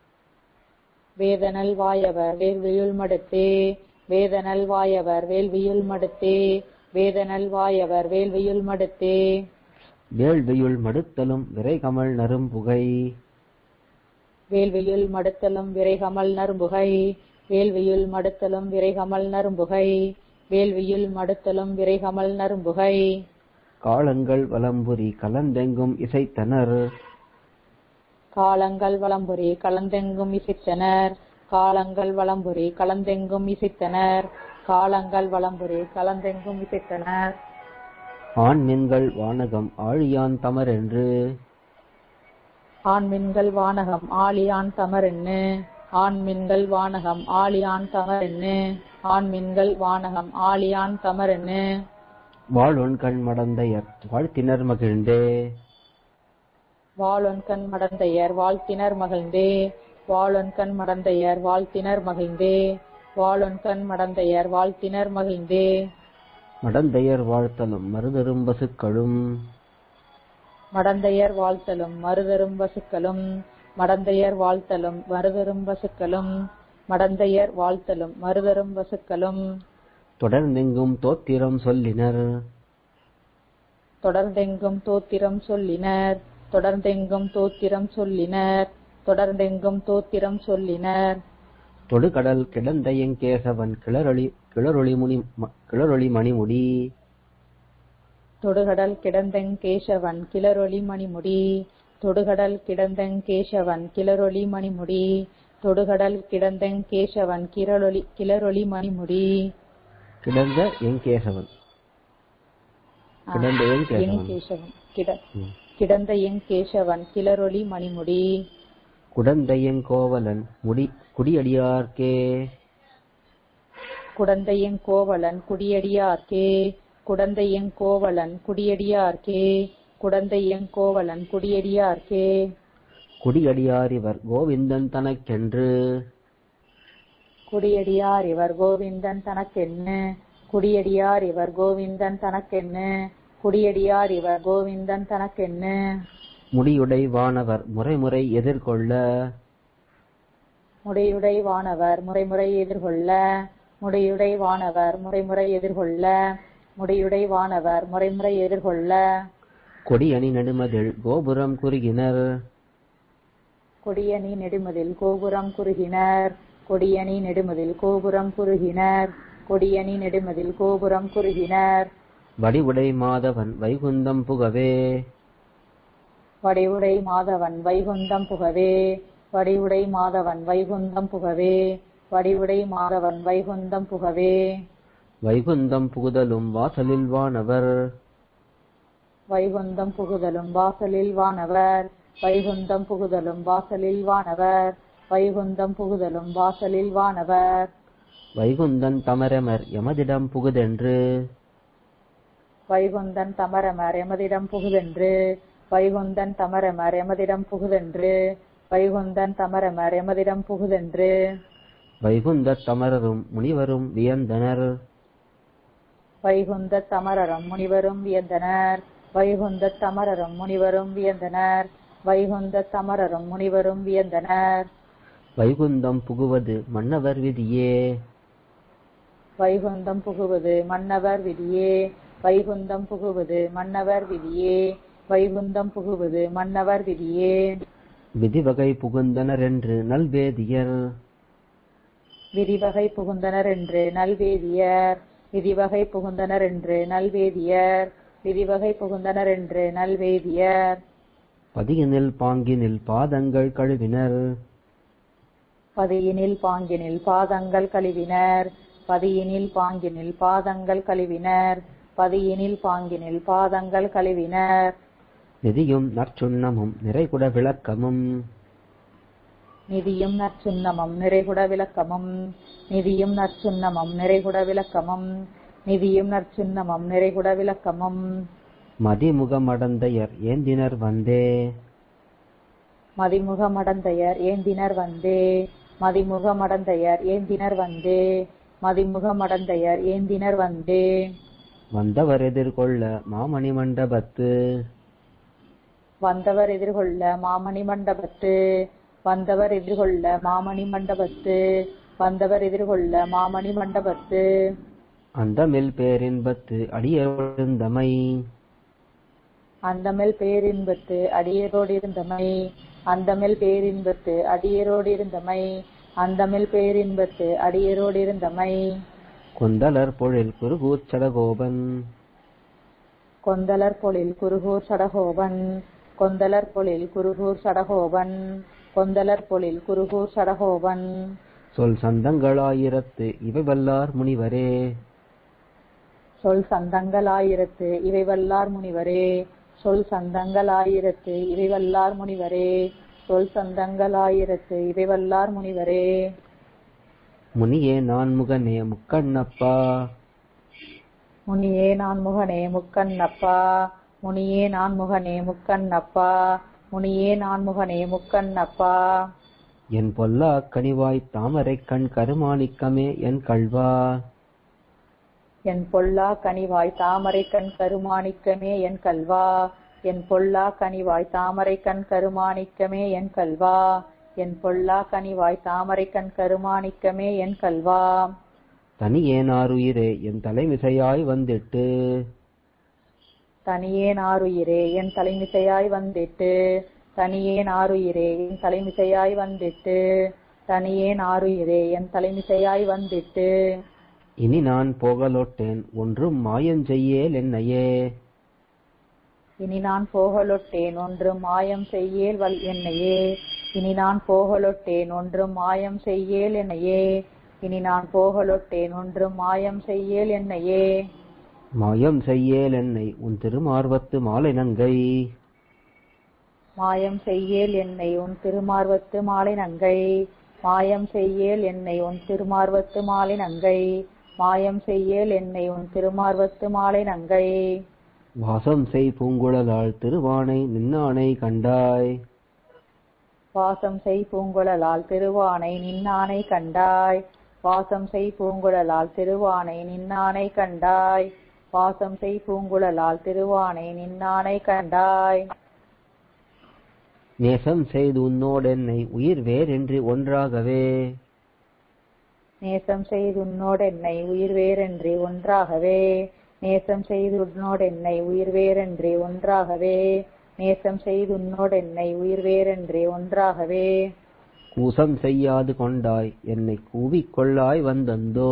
வேதனல் வாயவர் வேள்வியுள் மடுத்தே வேதனல் வாயவர் வேள்வியுள் மடுத்தே வேதனல் வாயவர் வேள்வியுள் மடுத்தே வேள்வியுள் மடுத்தலும் விரைகமல் நறும்புகை வேள்வியுள் மடுத்தலும் விரைகமல் நரும்புகை வேள்வியுள் மடுத்தலும் விரைகமல் நரும்புகை வேள்வியுள் மடுத்தலும் விரைகமல் நரும்புகை காலங்கள் வலம்புரி கலந்தெங்கும் இசைத்தனர் காலங்கள் வலம்புரி கலந்தெங்கும் இசைத்தனர் காலங்கள் வலம்புரி கலந்தெங்கும் இசைத்தனர் காலங்கள் வலம்புரி கலந்தெங்கும் இசைத்தனர் ஆண்மின்கள் வானகம் ஆழியான் தமரென்று ஆண்மின்கள் வானகம் ஆழியான் தமரென்னு ஆண்மின்கள் வானகம் ஆழியான் தமரென்னு ஆண்மின்கள் வானகம் ஆழியான் தமரென்னு வாழொன் கண் மடந்தையர் வாழ்த்தினர் மகிழ்ந்தே வாளொன்கண் மடந்தையர் வாழ்த்தினர் மகிழ்ந்தே வாளொன்கண் மடந்தையர் வாழ்த்தினர் மகிழ்ந்தே வாளொன்கண் மடந்தையர் வாழ்த்தினர் மகிழ்ந்தே மடந்தையர் வாழ்த்தலும் மருதரும் பசுக்களும் மடந்தையர் வாழ்த்தலும் மருதரும் வசுக்களும் மடந்தையர் வாழ்த்தலும் மருதரும் வசுக்களும் மடந்தையர் வாழ்த்தலும் மருதரும் வசுக்களும் தொடர்ந்தெங்கும் தோத்திரம் சொல்லினர் தொடர்ந்தெங்கும் தோத்திரம் சொல்லினர் தொடர்ந்தெங்கும் தோத்திரம் சொல்லினர் தொடர்ந்தெங்கும் தோத்திரம் சொல்லினர் தொடுகடல் கிடந்த கேசவன் கிளரொளி கிளரொளி முனி ம- கிளரொளி மணிமுடி தொடுகடல் கிடந்தெங் கேசவன் கிளரொளி மணிமுடி தொடுகடல் கிடந்தெங் கேசவன் கிளரொளி மணிமுடி தொடுகடல் கிடந்தெங் கேசவன் கிரளொளி கிளரொளி மணிமுடி கிடந்த என் கேசவன் கிடந்த என் எங் கேசவன் கேசவன் கிட ம். கிடந்த எங் கேசவன் கிளரொளி மணிமுடி குடந்தையங் கோவலன் முடி குடியடியார்க்கே குடந்தையங் கோவலன் குடியடியார்க்கே குடந்தையங் கோவலன் குடியடியார்க்கே குடந்தையங் கோவலன் குடியடியார்க்கே குடியடியார் இவர் கோவிந்தன் தனக்கென்று குடியடியார் இவர் கோவிந்தன் தனக்கென்னு குடியடியார் இவர் கோவிந்தன் தனக்கென்னு குடியடியார் இவர் கோவிந்தன் தனக்கென்னு முடியுடை வானவர் முறைமுறை எதிர்கொள்ள முடையுடை வானவர் முறைமுறை எதிர்கொள்ள முடையுடை வானவர் முறைமுறை எதிர்கொள்ள முடியுடை வானவர் முறைமுறை எதிர்கொள்ள கொடியணி நடுமதில் கோபுரம் குறுகினர் கொடியணி நெடுமதில் கோபுரம் குறுகினர் கொடியணி நெடுமதில் கோபுரம் குறுகினர் கொடியணி நெடுமதில் கோபுரம் குறுகினர் வடிவுடை மாதவன் வைகுந்தம் புகவே வடிவுடை மாதவன் வைகுந்தம் புகவே வடிவுடை மாதவன் வைகுந்தம் புகவே வடிவுடை மாதவன் வைகுந்தம் புகவே வைகுந்தம் புகுதலும் வாசலில் வானவர் வைகுந்தம் புகுதலும் வாசலில் வானவர் வைகுந்தம் புகுதலும் வாசலில் வானவர் வைகுந்தம் புகுதலும் வாசலில் வானவர் வைகுந்தன் தமரமர் எமதிடம் புகுதென்று வைகுந்தன் தமரமர் எமதிடம் புகுதென்று வைகுந்தன் தமரமர் எமதிடம் புகுதென்று வைகுந்தன் தமரமர் எமதிடம் புகுதென்று வைகுந்தத் தமரரும் முனிவரும் வியந்தனர் வைகுந்த தமரரும் முனிவரும் வியந்தனர் வைகுந்த தமரரும் முனிவரும் வியந்தனர் வைகுந்த தமரரும் முனிவரும் வியந்தனர் வைகுந்தம் புகுவது மன்னவர் விதியே வைகுந்தம் புகுவது மன்னவர் விதியே வைகுந்தம் புகுவது மன்னவர் விதியே வைகுந்தம் புகுவது மன்னவர் விதியே விதிவகை புகுந்தனர் என்று நல்வேதியர் விதிவகை புகுந்தனர் என்று நல்வேதியர் விதிவகை புகுந்தனர் என்று நல்வேதியர் விதிவகை புகுந்தனர் என்று நல்வேதியர் பதியினில் பாங்கினில் பாதங்கள் கழுவினர் பதியினில் பாங்கினில் பாதங்கள் கழுவினர் பதியினில் பாங்கினில் பாதங்கள் கழுவினர் பதியினில் பாங்கினில் பாதங்கள் கழுவினர் நிதியும் நற்சுண்ணமும் நிறைகுட விளக்கமும் நிதியும் நற்சுண்ணமும் நிறைகுட விளக்கமும் நிதியும் நற்சுண்ணமும் நிறைகுட விளக்கமும் நிதியும் நற்சுண்ணமும் நிறைகுட விளக்கமும் மதிமுகமடந்தையர் ஏந்தினர் வந்தே மதிமுகமடந்தையர் ஏந்தினர் வந்தே மதிமுகமடந்தையர் ஏந்தினர் வந்தே மதிமுகமடந்தையர் ஏந்தினர் வந்தே வந்தவர் எதிர்கொள்ள மாமணி மண்டபத்து வந்தவர் எதிர்கொள்ள மாமணி மண்டபத்து வந்தவர் எதிர்கொள்ள மாமணி மண்டபத்து வந்தவர் எதிர்கொள்ள மாமணி மண்டபத்து அந்தமில் பேரின்பத்து அடியருந்தமை அந்தமில் பேரின்பத்து அடியரோடு இருந்தமை அந்தமில் பேரின்பத்து அடியரோடு இருந்தமை அந்தமில் பேரின்பத்து அடியரோடு இருந்தமை கொந்தலர் பொழில் குருகூச்சடகோபன் கொந்தலர் பொழில் குருகூர் சடகோபன் கொந்தலர் பொழில் குருகூர் சடகோபன் கொந்தலர் பொழில் குருகூர் சடகோபன் சொல் சந்தங்களாயிரத்து இவை வல்லார் முனிவரே சொல் சந்தங்களாயிரத்து இவை வல்லார் முனிவரே சொல் சந்தங்களாயிரத்து இவை வல்லார் முனிவரே சொல் சந்தங்களாயிரத்து இவை வல்லார் முனிவரே முனியே நான் முகனே முக்கண்ணப்பா முனியே நான் முகனே முக்கண்ணப்பா முனியே நான் முகனே முக்கண்ணப்பா முனியே நான் முகனே முக்கண்ணப்பா என் பொல்லா கனிவாய் தாமரைக் கண் கருமாணிக்கமே என் கள்வா என் பொல்லா கனிவாய் தாமரை கண் கருமாணிக்கமே என் கல்வா என் பொல்லா கனிவாய் தாமரை கண் கருமாணிக்கமே என் கல்வா என் பொல்லா கனிவாய் தாமரை கண் கருமாணிக்கமே என் கல்வா தனியேனாருயிரே என் தலைமிசையாய் வந்திட்டு தனியே நாருயிரே என் தலைமிசையாய் வந்திட்டு தனியே நாருயிரே என் தலைமிசையாய் வந்திட்டு தனியே நாருயிரே என் தலைமிசையாய் வந்திட்டு இனி நான் போகலொட்டேன் ஒன்றும் மாயஞ்செய்யேல் என்னையே இனி நான் போகலொட்டேன் ஒன்று மாயம் செய்யேல் வல் என்னையே இனி நான் போகலொட்டேன் ஒன்று மாயம் செய்யேல் என்னையே இனி நான் போகலொட்டேன் ஒன்று மாயம் செய்யேல் என்னையே மாயம் செய்யேல் என்னை உன் திருமார்வத்து மாலை நங்கை மாயம் செய்யேல் என்னை உன் திருமார்வத்து மாலை நங்கை மாயம் செய்யேல் என்னை உன் திருமார்வத்து மாலை நங்கை மாயம் செய்யேல் என்னை உன் திருமார்வத்து மாலை நங்கை வாசம் செய் பூங்குழலாள் திருவானை நின்னானை கண்டாய் வாசம் செய் பூங்குழலால் திருவானை நின்னானை கண்டாய் வாசம் செய் பூங்குழலால் திருவானை நின்னானை கண்டாய் வாசம் செய் பூங்குழலால் திருவானை நின்னானை கண்டாய் நேசம் செய்து உன்னோடென்னை உயிர் வேறென்று ஒன்றாகவே நேசம் செய்து உன்னோடென்னை உயிர் வேறென்றி ஒன்றாகவே நேசம் செய்து உன்னோடென்னை உயிர் வேறென்றி ஒன்றாகவே நேசம் செய்து உன்னோடென்னை உயிர் வேறென்றி ஒன்றாகவே கூசம் செய்யாது கொண்டாய் என்னை கூவிக்கொள்ளாய் வந்தந்தோ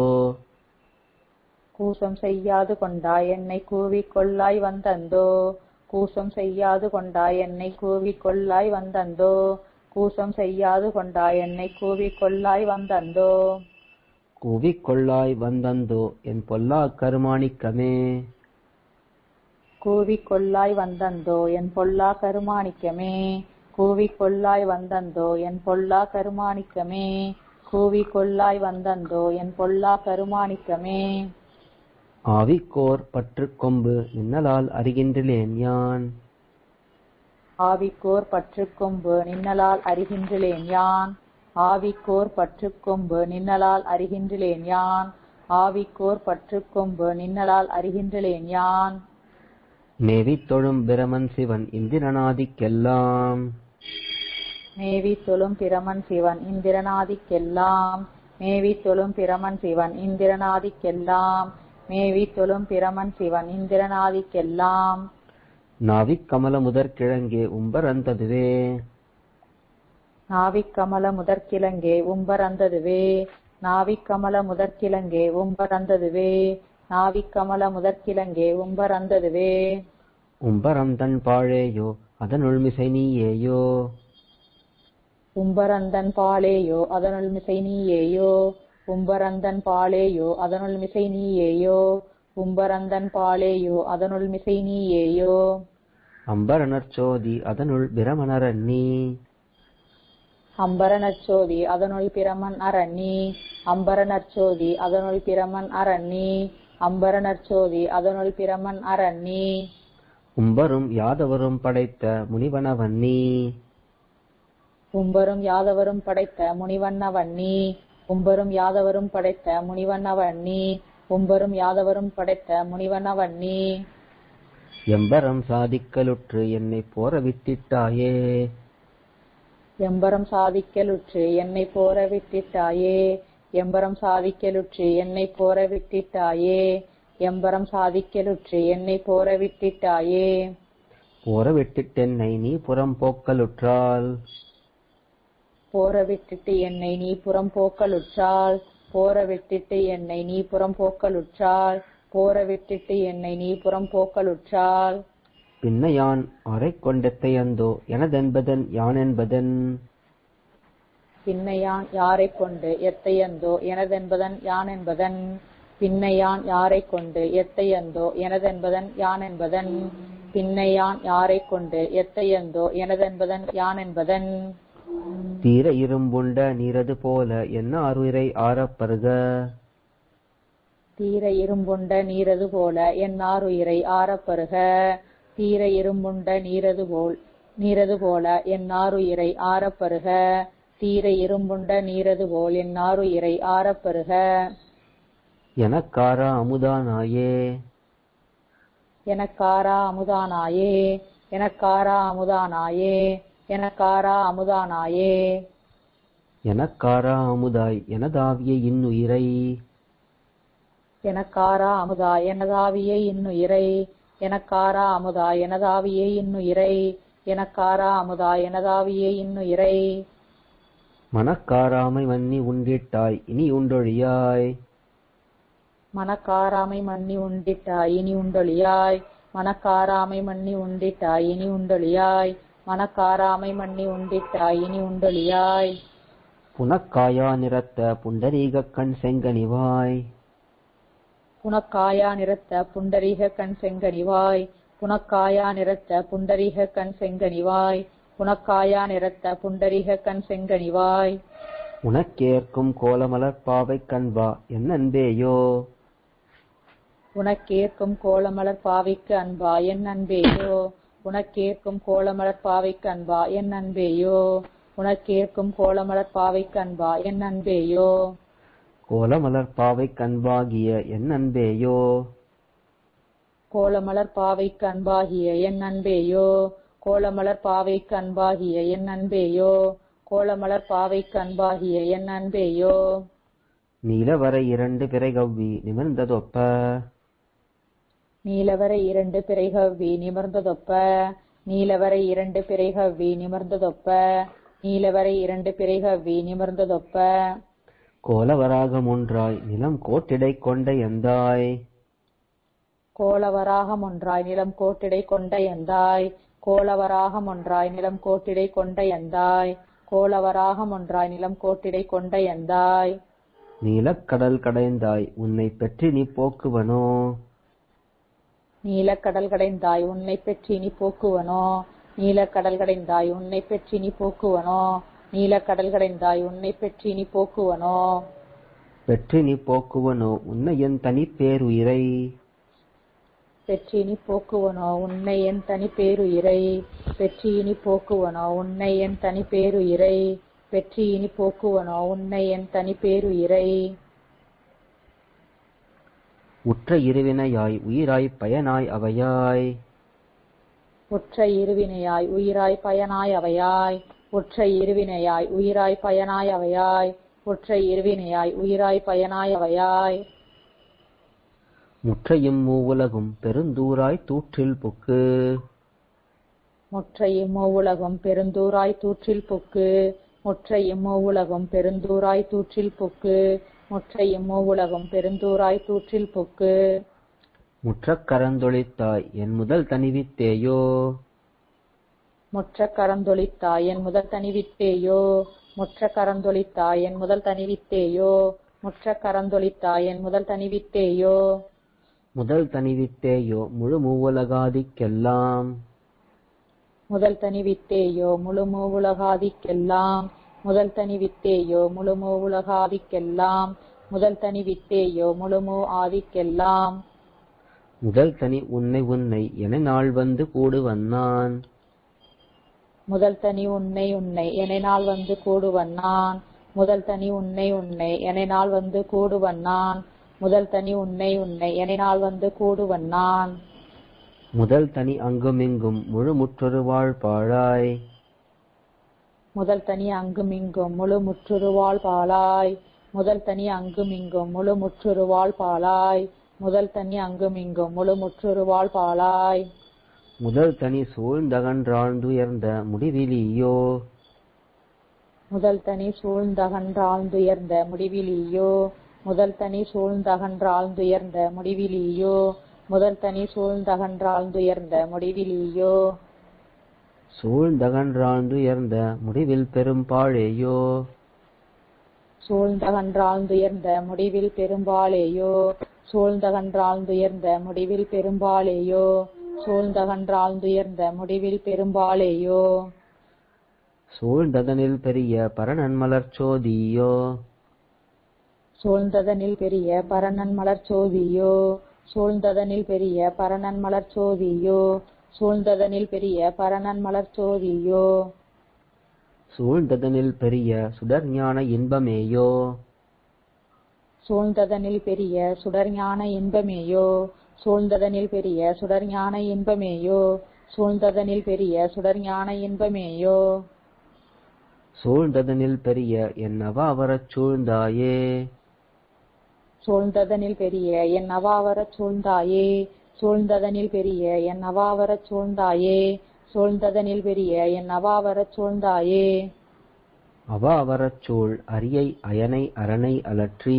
கூசம் செய்யாது கொண்டாய் என்னை கூவிக் கொள்ளாய் வந்தந்தோ கூசம் செய்யாது கொண்டாய் என்னை கூவிக் கொள்ளாய் வந்தந்தோ கூசம் செய்யாது கொண்டாய் என்னை கூவிக் கொள்ளாய் வந்தந்தோ கூவிக்கொள்ளாய் வந்தந்தோ என் பொல்லா கருமாணிக்கமே கூவிக் கொள்ளாய் வந்தந்தோ என் பொல்லா கருமாணிக்கமே கூவிக் கொள்ளாய் வந்தந்தோ என் பொல்லா கருமாணிக்கமே கூவிக் கொள்ளாய் வந்தந்தோ என் பொல்லா கருமாணிக்கமே ஆவிக்கோர் பற்றுக் கொம்பு நின்னலால் அறிகின்றிலேன் யான் ஆவிக்கோர் பற்றுக்கொம்பு நின்னலால் அறிகின்றிலேன் யான் ஆவிக்கோர் பற்றுக்கொம்பு நின்னலால் அறிகின்றிலேன் யான் ஆவிக்கோர் பற்றுக்கொம்பு நின்னலால் அறிகின்றிலேன் யான் மேவித் தொழும் பிரமன் சிவன் இந்திரனாதிக்கெல்லாம் மேவி தொழும் பிரமன் சிவன் இந்திரனாதிக்கெல்லாம் மேவி தொழும் பிரமன் சிவன் இந்திரனாதிக்கெல்லாம் மேவி தொழும் பிரமன் சிவன் இந்திரனாதிக்கெல்லாம் நாவிக் கமல முதற் கிழங்கே உம்பரந்ததுவே நாவிக்கமல முதற்கிழங்கே உம்பரந்ததுவே நாவிக்கமல முதற்கிழங்கே உம்பரந்ததுவே நாவிக்கமல முதற்கிழங்கே உம்பரந்ததுவே உம்பரந்தன் பாழேயோ அதனுள் மிசை நீயேயோ உம்பரந்தன் பாலேயோ அதனுள் மிசை நீயேயோ உம்பரந்தன் பாலேயோ அதனுள் மிசை நீயேயோ உம்பரந்தன் பாலேயோ அதனுள் மிசை நீயேயோ அம்பரனற் சோதி அதனுள் பிரமணரண்ணி அம்பரநற்சோதி அதனுள் பிரமன் அரண்ணி அம்பரநற்சோதி அதனுள் பிரமன் அரண்ணி அம்பரநற்சோதி அதனுள் பிரமன் அரண்ணி உம்பரும் யாதவரும் படைத்த முனிவனவன்னி உம்பரும் யாதவரும் படைத்த முனிவண்ணவண்ணி உம்பரும் யாதவரும் படைத்த முனிவண்ணவண்ணி உம்பரும் யாதவரும் படைத்த முனிவண்ணவண்ணி எம்பரம் சாதிக்கலுற்று என்னை போர வித்திட்டாயே எம்பரம் சாதிக்கலுற்று என்னை போர விட்டிட்டாயே எம்பரம் சாதிக்கலுற்று என்னை போர விட்டிட்டாயே எம்பரம் சாதிக்கலுற்று என்னை போர விட்டிட்டாயே போர விட்டிட்டென்னை நீ புறம் போக்கலுற்றால் போர விட்டுட்டு என்னை நீ புறம் போக்கலுற்றால் போர விட்டுட்டு என்னை நீ புறம் போக்கலுற்றால் போர விட்டுட்டு என்னை நீ புறம் போக்கலுற்றால் பின்ன யான் அறைக் கொண்டெத்தையந்தோ எனதென்பதன் யானென்பதன் பின்னையான் யாரைக் கொண்டு எத்தையந்தோ எனதென்பதன் யான் என்பதன் பின்னையான் யாரைக் கொண்டு எத்தையந்தோ எனதென்பதன் யான் என்பதன் பின்னையான் யாரைக் கொண்டு எத்தையந்தோ எனதென்பதன் யான் என்பதன் தீர இரும்புண்ட நீரது போல என்ன அருயிரை ஆரப்பருக தீர இரும்புண்ட நீரது போல என் ஆறுயிரை ஆரப்பருக தீர இரும்புண்ட நீரது போல் நீரது போல என் ஆறுயிரை ஆரப்பருக தீர இரும்புண்ட நீரது போல் என் ஆறுயிரை ஆரப்பருக எனக்காரா அமுதானாயே எனக்காரா அமுதானாயே எனக்காரா அமுதானாயே எனக்காரா அமுதானாயே எனக்காரா அமுதாய் எனதாவிய இன்னுயிரை எனக்காரா அமுதா எனதாவியே இன்னுயிரை எனக்காரா அமுதா எனதாவியே இன்னுயிரை எனக்காரா அமுதா எனதாவியே இன்னுயிரை மனக்காராமை மன்னி உண்டிட்டாய் இனி உண்டொழியாய் மனக்காராமை மன்னி உண்டிட்டாய் இனி உண்டொழியாய் மனக்காராமை மன்னி உண்டிட்டாய் இனி உண்டொழியாய் மனக்காராமை மன்னி உண்டிட்டாய் இனி உண்டொழியாய் புனக்காயா நிறத்த புண்டரீகக் கண் செங்கனிவாய் புனக்காயா நிறத்த புண்டரீக கண் செங்கனிவாய் புனக்காயா நிறத்த புண்டரீக கண் செங்கனிவாய் புனக்காயா நிறத்த புண்டரீக கண் செங்கனிவாய் உனக்கேற்கும் கோலமலர் பாவை கண்பா என் அன்பேயோ உனக்கேற்கும் கோலமலர் பாவைக்கு அன்பா என் அன்பேயோ உனக்கேற்கும் கோலமலர் பாவைக்கு அன்பா என் அன்பேயோ உனக்கேற்கும் கோலமலர் பாவைக்கு அன்பா என் அன்பேயோ கோலமலர் பாவை கண்பாகிய என் அன்பேயோ கோலமலர் பாவைக்கு அன்பாகிய என் அன்பேயோ கோலமலர் பாவைக்கு அன்பாகிய என் அன்பேயோ கோலமலர் பாவைக்கு அன்பாகிய என் அன்பேயோ நீலவரை இரண்டு பிறைகவ்வி நிமிர்ந்ததொப்ப நீலவரை இரண்டு பிறைகவ்வி நிமிர்ந்ததொப்ப நீலவரை இரண்டு பிறைகவ்வி நிமிர்ந்ததொப்ப நீலவரை இரண்டு பிறைகவ்வி நிமிர்ந்ததொப்ப கோலவராகம் ஒன்றாய் நிலம் கோட்டிடை கொண்ட எந்தாய் கோலவராகம் ஒன்றாய் நிலம் கோட்டிடை கொண்ட எந்தாய் கோலவராகம் ஒன்றாய் நிலம் கோட்டிடை கொண்ட எந்தாய் கோலவராகம் ஒன்றாய் நிலம் கோட்டிடை கொண்ட எந்தாய் நீலக்கடல் கடைந்தாய் உன்னை பெற்றி நீ போக்குவனோ நீலக்கடல் கடைந்தாய் உன்னை பெற்றி நீ போக்குவனோ நீலக்கடல் கடைந்தாய் உன்னை பெற்றி நீ போக்குவனோ நீலக்கடல் கடைந்தாய் உன்னை பெற்றி நீ போக்குவனோ பெற்றி நீ போக்குவனோ உன்னை என் தனி பேருயிரை பெற்றி நீ போக்குவனோ உன்னை என் தனி பேருயிரை பெற்றி இனி போக்குவனோ உன்னை என் தனி பேருயிரை பெற்றி இனி போக்குவனோ உன்னை என் தனி பேருயிரை உற்ற இருவினையாய் உயிராய் பயனாய் அவையாய் ஒற்ற இருவினையாய் உயிராய் பயனாய் அவையாய் ஒற்ற இருவினையாய் உயிராய் பயனாய் அவையாய் ஒற்ற இருவினையாய் உயிராய் பயனாய் அவையாய் முற்றையும் மூவுலகும் பெருந்தூராய் தூற்றில் புக்கு முற்றையும் உலகம் பெருந்தூராய் தூற்றில் புக்கு முற்றையும் உலகம் பெருந்தூராய் தூற்றில் புக்கு முற்றையும் உலகம் பெருந்தூராய் தூற்றில் புக்கு முற்றக் கரந்தொழித்தாய் என் முதல் தனிவித்தேயோ முற்ற கரந்தொழித்தாய் என் முதல் தனிவித்தேயோ முற்ற கரந்தொழித்தாய் என் முதல் தனிவித்தேயோ முற்ற கரந்தொழித்தாய் என் முதல் தனிவித்தேயோ முதல் தனிவித்தேயோ முழு மூவுலகாதிக்கெல்லாம் முதல் தனிவித்தேயோ முழு மூவுலகாதிக்கெல்லாம் முதல் தனிவித்தேயோ முழு மூவுலகாதிக்கெல்லாம் முதல் தனிவித்தேயோ முழு மூ ஆதிக்கெல்லாம் முதல் தனி உன்னை உன்னை என நாள் வந்து கூடுவன்னான் முதல் தனி உன்னை உன்னை என நாள் வந்து கூடுவன்னான் முதல் தனி உன்னை உன்னை என நாள் வந்து கூடுவன்னான் முதல் தனி உன்னை உன்னை என நாள் வந்து கூடுவன்னான் முதல் தனி அங்குமிங்கும் முழு முற்றொரு வாழ்பாழாய் முதல் தனி அங்குமிங்கும் முழு முற்றுருவாள் பாலாய் முதல் தனி அங்குமிங்கும் முழு முற்றுருவாள் பாலாய் முதல் தனி அங்குமிங்கும் முழு முற்றுருவாள் பாலாய் முதல் தனி சூழ்ந்தகன்றாழ்ந்துயர்ந்த முடிவிலியோ முதல் தனி சூழ்ந்தகன்றாழ்ந்துயர்ந்த முடிவிலியோ முதல் தனி சூழ்ந்தகன்றாழ்ந்துயர்ந்த முடிவிலியோ முதல் தனி சூழ்ந்தகன்றாழ்ந்துயர்ந்த முடிவிலியோ சூழ்ந்தகன்றாழ்ந்துயர்ந்த முடிவில் பெரும்பாழேயோ சூழ்ந்தகன்றாழ்ந்துயர்ந்த முடிவில் பெரும்பாலேயோ சூழ்ந்தகன்றாழ்ந்துயர்ந்த முடிவில் பெரும்பாலேயோ சூழ்ந்தகன்றாழ்ந்துயர்ந்த முடிவில் பெரும்பாலேயோ சூழ்ந்ததனில் பெரிய பரநன்மலர்ச்சோதியோ சூழ்ந்ததனில் பெரிய பரணன் மலர்ச்சோதியோ சூழ்ந்ததனில் பெரிய பரணன் மலர்ச்சோதியோ சூழ்ந்ததனில் பெரிய பரணன் மலர்ச்சோதியோ சூழ்ந்ததனில் பெரிய சுடர்ஞான இன்பமேயோ சூழ்ந்ததனில் பெரிய சுடர்ஞான இன்பமேயோ சூழ்ந்ததனில் பெரிய சுடர்ஞான இன்பமேயோ சூழ்ந்ததனில் பெரிய சுடர்ஞான இன்பமேயோ சூழ்ந்ததனில் பெரிய என்னவா வரச் சூழ்ந்தாயே சூழ்ந்ததனில் பெரிய என் அவாவரச் சூழ்ந்தாயே சூழ்ந்ததனில் பெரிய என் அவாவரச் சூழ்ந்தாயே சூழ்ந்ததனில் பெரிய என் அவாவரச் சூழ்ந்தாயே அவா வரச் சூழ் அரியை அயனை அரணை அலற்றி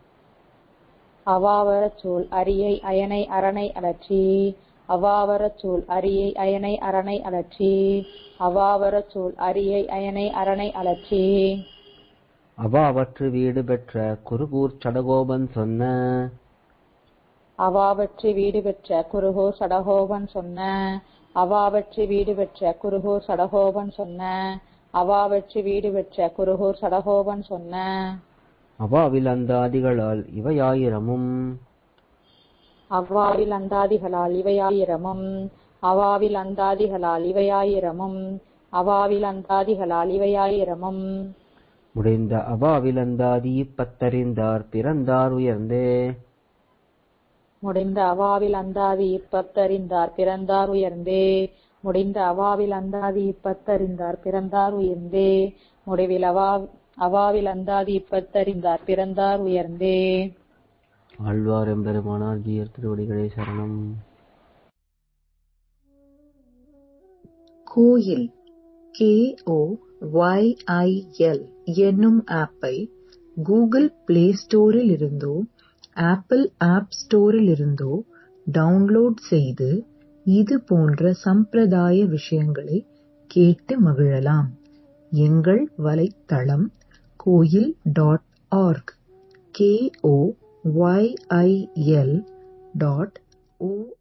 அவாவரச் சூழ் அரியை அயனை அரணை அலற்றி அவாவரச் சூழ் அரியை அயனை அரணை அலற்றி அவாவரச் சூழ் அரியை அயனை அரணை அலற்றி அவாவற்று வீடு பெற்ற குருகூர் சடகோபன் சொன்ன அவாவற்றி வீடு பெற்ற குருகோ சடகோபன் சொன்ன அவாவற்றி வீடு பெற்ற குருகூர் சடகோபன் சொன்ன அவாவற்றி வீடு பெற்ற குருகூர் சடகோபன் சொன்ன அவாவில் அந்தாதிகளால் இவையாயிரமும் அவ்வாவில் அந்தாதிகளால் இவையாயிரமும் அவாவில் அந்தாதிகளால் இவையாயிரமும் அவாவில் அந்தாதிகளால் இவையாயிரமும் முடிந்த அவாவில் அந்தாதி இப்பத்தறிந்தார் பிறந்தார் உயர்ந்தே முடிந்த அவாவில் அந்தாதி இப்பத்தறிந்தார் பிறந்தார் உயர்ந்தே முடிந்த அவாவில் அந்தாதி இப்பத்தறிந்தார் பிறந்தார் உயர்ந்தே முடிவில் அவா அவாவில் அந்தாதி இப்பத்தறிந்தார் பிறந்தார் உயர்ந்தே ஆழ்வார் எம்பெருமானார் ஜீயர் திருவடிகளே சரணம் கோயில் கே ஓ ஒய்ஐஎல் என்னும் ஆப்பை கூகுள் பிளே ஸ்டோரில் இருந்தோ ஆப்பிள் ஆப் ஸ்டோரில் இருந்தோ டவுன்லோட் செய்து இது போன்ற சம்பிரதாய விஷயங்களை கேட்டு மகிழலாம் எங்கள் வலைத்தளம் கோயில் dot org K O YIL dot ஓ